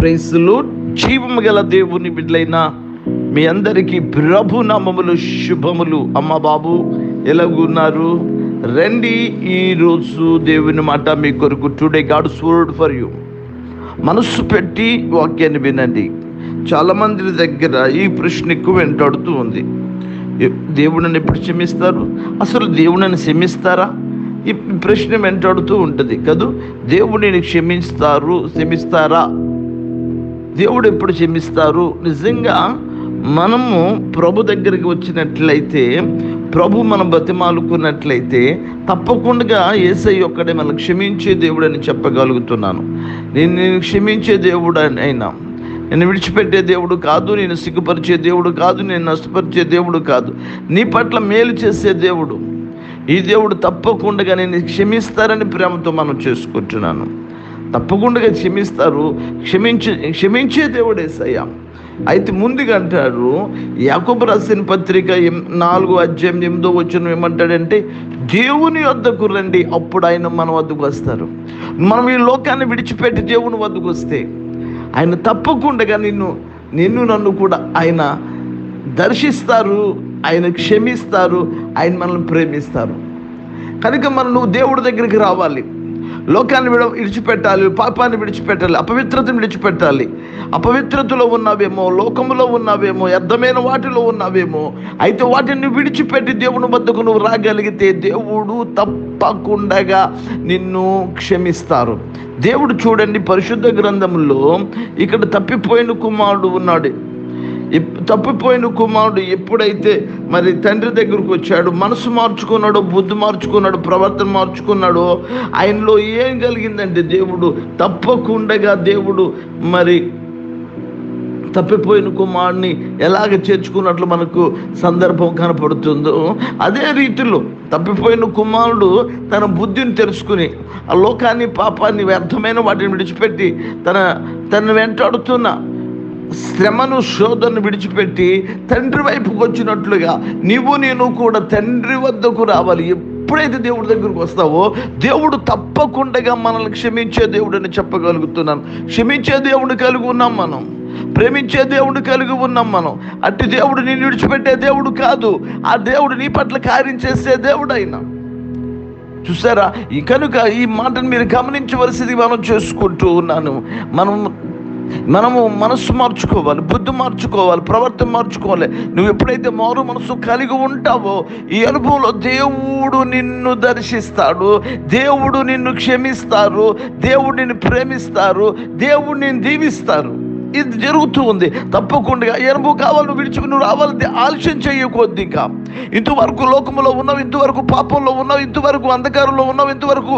ప్రైస్లు జీవము గల దేవుని బిడ్డలైన మీ అందరికీ ప్రభు నామములు శుభములు అమ్మ బాబు ఎలాగున్నారు రండి ఈరోజు దేవుని మాట మీ కొరకు today God word for you మనస్సు పెట్టి వాక్యాన్ని వినండి చాలా మంది దగ్గర ఈ ప్రశ్న ఎక్కువ వెంటాడుతూ ఉంది ఎ- దేవుడు నన్ను ఎప్పుడు క్షమిస్తారు అసలు దేవుడు నన్ను క్షమిస్తారా ఈ ప్రశ్న వెంటాడుతూ ఉంటుంది కదూ దేవుడిని క్షమిస్తారు క్షమిస్తారా దేవుడు ఎప్పుడు క్షమిస్తారు నిజంగా మనము ప్రభు దగ్గరికి వచ్చినట్లయితే ప్రభు మనం బతిమాలుకున్నట్లయితే తప్పకుండా ఏసై ఒక్కడే మనం క్షమించే దేవుడు అని చెప్పగలుగుతున్నాను నేను నేను క్షమించే దేవుడు అని అయినా నేను విడిచిపెట్టే దేవుడు కాదు నేను సిగ్గుపరిచే దేవుడు కాదు నేను నష్టపరిచే దేవుడు కాదు నీ పట్ల మేలు చేసే దేవుడు ఈ దేవుడు తప్పకుండా నేను క్షమిస్తారని ప్రేమతో మనం చేసుకుంటున్నాను తప్పకుండా క్షమిస్తారు క్షమించే క్షమించే దేవుడు ఏసయ్యా అయితే ముందుగా అంటారు యాకోబు రాసిన పత్రిక ఎం- నాలుగు అధ్యాయం ఎనిమిదో వచ్చిన ఏమంటాడంటే దేవుని వద్దకు రండి అప్పుడు ఆయన మన వద్దకు వస్తారు మనం ఈ లోకాన్ని విడిచిపెట్టి దేవుని వద్దకు వస్తే ఆయన తప్పకుండా నిన్ను నిన్ను నన్ను కూడా ఆయన దర్శిస్తారు ఆయన క్షమిస్తారు ఆయన మనల్ని ప్రేమిస్తారు కనుక మనం నువ్వు దేవుడి దగ్గరికి రావాలి లోకాన్ని విడ విడిచిపెట్టాలి పాపాన్ని విడిచిపెట్టాలి అపవిత్రతను విడిచిపెట్టాలి అపవిత్రతలో ఉన్నావేమో లోకములో ఉన్నావేమో వ్యర్థమైన వాటిలో ఉన్నావేమో అయితే వాటిని విడిచిపెట్టి దేవుని వద్దకు నువ్వు రాగలిగితే దేవుడు తప్పకుండా నిన్ను క్షమిస్తారు దేవుడు చూడండి పరిశుద్ధ గ్రంథంలో ఇక్కడ తప్పిపోయిన కుమారుడు ఉన్నాడు ఎప్- తప్పిపోయిన కుమారుడు ఎప్పుడైతే మరి తండ్రి దగ్గరకు వచ్చాడు మనసు మార్చుకున్నాడో బుద్ధి మార్చుకున్నాడు ప్రవర్తన మార్చుకున్నాడో ఆయనలో ఏం కలిగిందంటే దేవుడు తప్పకుండా దేవుడు మరి తప్పిపోయిన కుమారుని ఎలాగ చేర్చుకున్నట్లు మనకు సందర్భం కనపడుతుందో అదే రీతిలో తప్పిపోయిన కుమారుడు తన బుద్ధిని తెలుసుకుని ఆ లోకాన్ని పాపాన్ని వ్యర్థమైన వాటిని విడిచిపెట్టి తన తన వెంటాడుతున్న శ్రమను శోధను విడిచిపెట్టి తండ్రి వైపుకు వచ్చినట్లుగా నీవు నేను కూడా తండ్రి వద్దకు రావాలి ఎప్పుడైతే దేవుడి దగ్గరకు వస్తావో దేవుడు తప్పకుండా మనల్ని క్షమించే దేవుడు అని చెప్పగలుగుతున్నాను క్షమించే దేవుడు కలిగి ఉన్నాం మనం ప్రేమించే దేవుడు కలిగి ఉన్నాం మనం అట్టి దేవుడు నేను విడిచిపెట్టే దేవుడు కాదు ఆ దేవుడు నీ పట్ల కార్యం చేసే దేవుడు అయినా చూసారా ఈ కనుక ఈ మాటను మీరు గమనించవలసింది మనం చేసుకుంటూ ఉన్నాను మనం మనము మనస్సు మార్చుకోవాలి బుద్ధి మార్చుకోవాలి ప్రవర్తన మార్చుకోవాలి నువ్వు ఎప్పుడైతే మారు మనసు కలిగి ఉంటావో ఈ అనుభవంలో దేవుడు నిన్ను దర్శిస్తాడు దేవుడు నిన్ను క్షమిస్తారు దేవుడు నిన్ను ప్రేమిస్తారు దేవుడు నిన్ను దీవిస్తారు ఇది జరుగుతూ ఉంది తప్పకుండా ఎనుభు కావాలి నువ్వు విడిచి నువ్వు రావాలి ఆలస్యం చేయకూడదు ఇంకా ఇంతవరకు లోకములో ఉన్నావు ఇంతవరకు పాపంలో ఉన్నావు ఇంతవరకు అంధకారంలో ఉన్నావు ఇంతవరకు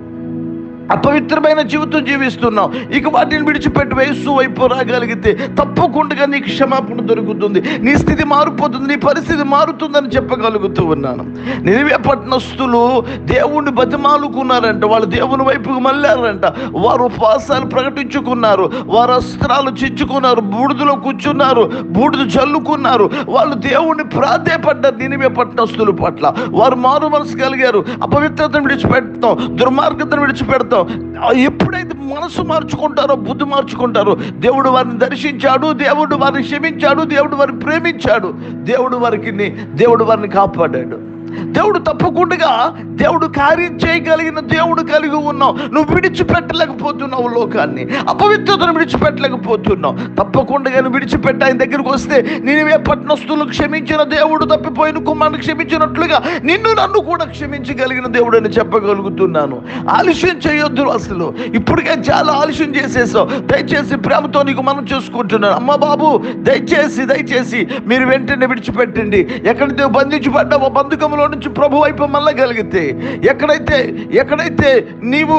అపవిత్రమైన జీవితం జీవిస్తున్నావు ఇక వాటిని విడిచిపెట్టి వయస్సు వైపు రాగలిగితే తప్పకుండా నీకు క్షమాపణ దొరుకుతుంది నీ స్థితి మారిపోతుంది నీ పరిస్థితి మారుతుందని చెప్పగలుగుతూ ఉన్నాను నినివే పట్టణస్తులు దేవుణ్ణి బతిమాలుకున్నారంట వాళ్ళు దేవుని వైపుకు మళ్ళారంట వారు ఉపవాసాలు ప్రకటించుకున్నారు వారు అస్త్రాలు చిచ్చుకున్నారు బూడిదలో కూర్చున్నారు బూడిద చల్లుకున్నారు వాళ్ళు దేవుణ్ణి ప్రాధేయపడ్డారు నినివే పట్టణస్తుల పట్ల వారు మారు మనసు కలిగారు అపవిత్రతను విడిచిపెడతాం దుర్మార్గతను విడిచిపెడతాం ఆ ఎప్పుడైతే మనసు మార్చుకుంటారో బుద్ధి మార్చుకుంటారో దేవుడు వారిని దర్శించాడు దేవుడు వారిని క్షమించాడు దేవుడు వారిని ప్రేమించాడు దేవుడు వారికి దేవుడు వారిని కాపాడాడు దేవుడు తప్పకుండా దేవుడు కార్యం చేయగలిగిన దేవుడు కలిగి ఉన్నావు నువ్వు విడిచిపెట్టలేకపోతున్నావు లోకాన్ని అపవిత్రతను విడిచిపెట్టలేకపోతున్నావు తప్పకుండా నువ్వు విడిచిపెట్టి ఆయన దగ్గరికి వస్తే నేను ఏ పట్టణస్తులు క్షమించిన దేవుడు తప్పిపోయిన కుమారుని క్షమించినట్లుగా నిన్ను నన్ను కూడా క్షమించగలిగిన దేవుడు అని చెప్పగలుగుతున్నాను ఆలస్యం చేయొద్దు అసలు ఇప్పటికే చాలా ఆలస్యం చేసేసావు దయచేసి ప్రేమతో నీకు మనం చేసుకుంటున్నాను అమ్మ బాబు దయచేసి దయచేసి మీరు వెంటనే విడిచిపెట్టండి ఎక్కడైతే బంధించబడ్డావో బంధుకంలో నుంచి ప్రభు వైపు మళ్ళగలిగితే ఎక్కడైతే ఎక్కడైతే నీవు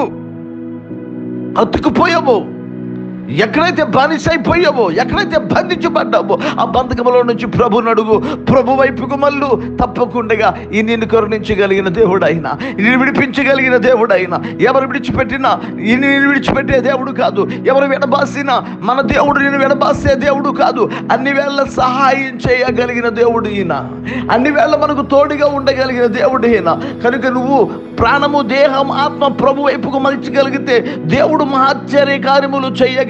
అతుకుపోయావో ఎక్కడైతే బానిసైపోయావో ఎక్కడైతే బంధించబడ్డావో ఆ బంధకములో నుంచి ప్రభు నడుగు ప్రభు వైపుకు మళ్ళు తప్పకుండా ఈ నిన్ను కరుణించగలిగిన దేవుడైనా నిన్ను విడిపించగలిగిన దేవుడైనా ఎవరు విడిచిపెట్టినా ఈ నిన్ను విడిచిపెట్టే దేవుడు కాదు ఎవరు విడబాసినా మన దేవుడు నిన్ను విడబాసే దేవుడు కాదు అన్ని వేళ సహాయం చేయగలిగిన దేవుడు ఈయన అన్ని వేళ మనకు తోడుగా ఉండగలిగిన దేవుడు ఈయన కనుక నువ్వు ప్రాణము దేహం ఆత్మ ప్రభు వైపుకు మలిచగలిగితే దేవుడు మహాశ్చర్య కార్యములు చేయగలిగిన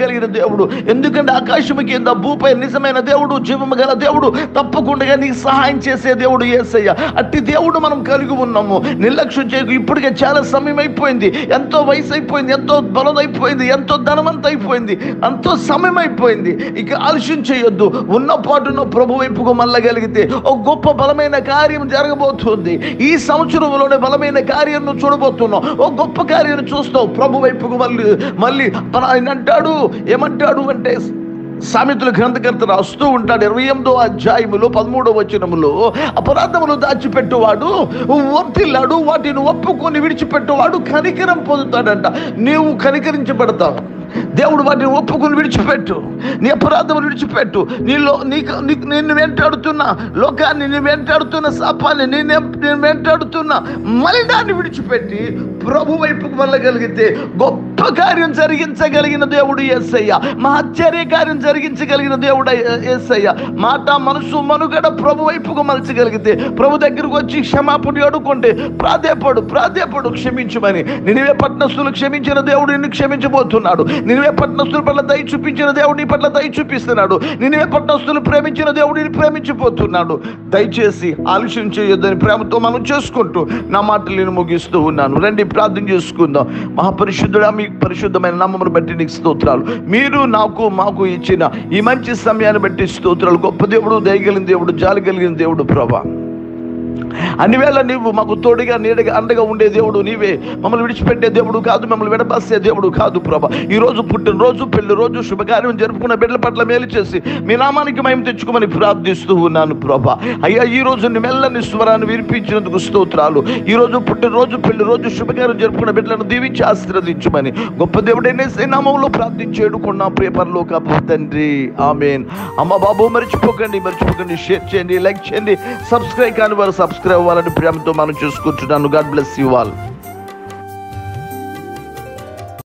చేయగలిగిన దేవుడు ఎందుకంటే ఆకాశము కింద భూపై నిజమైన దేవుడు జీవము గల దేవుడు తప్పకుండా నీకు సహాయం చేసే దేవుడు ఏసయ్య అట్టి దేవుడు మనం కలిగి ఉన్నాము నిర్లక్ష్యం చేయకు ఇప్పటికే చాలా సమయం అయిపోయింది ఎంతో వయసు అయిపోయింది ఎంతో బలం అయిపోయింది ఎంతో ధనవంత అయిపోయింది ఎంతో సమయం అయిపోయింది ఇక ఆలస్యం చేయొద్దు ఉన్న పాటున ప్రభు వైపుకు మళ్ళగలిగితే ఒక గొప్ప బలమైన కార్యం జరగబోతుంది ఈ సంవత్సరంలోనే బలమైన కార్యం నువ్వు చూడబోతున్నావు ఒక గొప్ప కార్యం చూస్తావు ప్రభు వైపుకు మళ్ళీ మళ్ళీ ఆయన అంటాడు ఏమంటాడు అంటే సామెతల గ్రంథకర్త రాస్తూ ఉంటాడు ఇరవై ఎనిమిదో అధ్యాయములో పదమూడో వచనములో అపరాధములు దాచిపెట్టువాడు వర్తిల్లాడు వాటిని ఒప్పుకొని విడిచిపెట్టువాడు కనికరం పొందుతాడంట నీవు కనికరించబడతావు దేవుడు వాటిని ఒప్పుకొని విడిచిపెట్టు నీ అపరాధములు విడిచిపెట్టు నీలో నీకు నీకు నిన్ను వెంటాడుతున్న లోకాన్ని నీ వెంటాడుతున్న శాపాన్ని నేను నేను వెంటాడుతున్న మలినాన్ని విడిచిపెట్టి ప్రభు వైపుకు వెళ్ళగలిగితే గొప్ప కార్యం జరిగించగలిగిన దేవుడు ఎస్సయ్య మహచ్చర్య కార్యం జరిగించగలిగిన దేవుడు ఎస్సయ్య మాట మనసు మనుగడ ప్రభు వైపుకు మలచగలిగితే ప్రభు దగ్గరకు వచ్చి క్షమాపణ అడుక్కుంటే ప్రాధేపడు ప్రాధేపడు క్షమించమని నినివే పట్నస్తులు క్షమించిన దేవుడు నిన్ను క్షమించబోతున్నాడు నినివే పట్నస్తుల పట్ల దయ చూపించిన దేవుడు నీ పట్ల దయ చూపిస్తున్నాడు నినివే పట్నస్తులు ప్రేమించిన దేవుడు నిన్ను ప్రేమించిపోతున్నాడు దయచేసి ఆలస్యం చేయొద్దని ప్రేమతో మనం చేసుకుంటూ నా మాటలు నేను ముగిస్తూ ఉన్నాను రండి ప్రార్థన చేసుకుందాం మహాపరిశుద్ధుడా మీ పరిశుద్ధమైన నామమును బట్టి నీకు స్తోత్రాలు మీరు నాకు మాకు ఇచ్చిన ఈ మంచి సమయాన్ని బట్టి స్తోత్రాలు గొప్ప దేవుడు దయగలిగిన దేవుడు జాలి కలిగిన దేవుడు ప్రభా అన్ని వేళ నీవు మాకు తోడుగా నీడగా అండగా ఉండే దేవుడు నీవే మమ్మల్ని విడిచిపెట్టే దేవుడు కాదు మమ్మల్ని విడబాసే దేవుడు కాదు ప్రభ ఈ రోజు పుట్టినరోజు పెళ్లి రోజు శుభకార్యం జరుపుకున్న బిడ్డల పట్ల మేలు చేసి మీ నామానికి మేము తెచ్చుకోమని ప్రార్థిస్తూ ఉన్నాను ప్రభ అయ్యా ఈ రోజు నీ మెల్లని స్వరాన్ని వినిపించినందుకు స్తోత్రాలు ఈ రోజు పుట్టినరోజు పెళ్లి రోజు శుభకార్యం జరుపుకున్న బిడ్డలను దీవించి ఆశీర్వదించమని గొప్ప దేవుడైన నామంలో ప్రార్థించేడుకున్న ప్రేపర్లో కాపు తండ్రి ఆమెన్ అమ్మ బాబు మర్చిపోకండి మర్చిపోకండి షేర్ చేయండి లైక్ చేయండి సబ్స్క్రైబ్ కాని వారు సబ్స్క్రైబ్ అవ్వాలని ప్రేమతో మనం చూసుకుంటున్నాను గాడ్ బ్లెస్ యూ ఆల్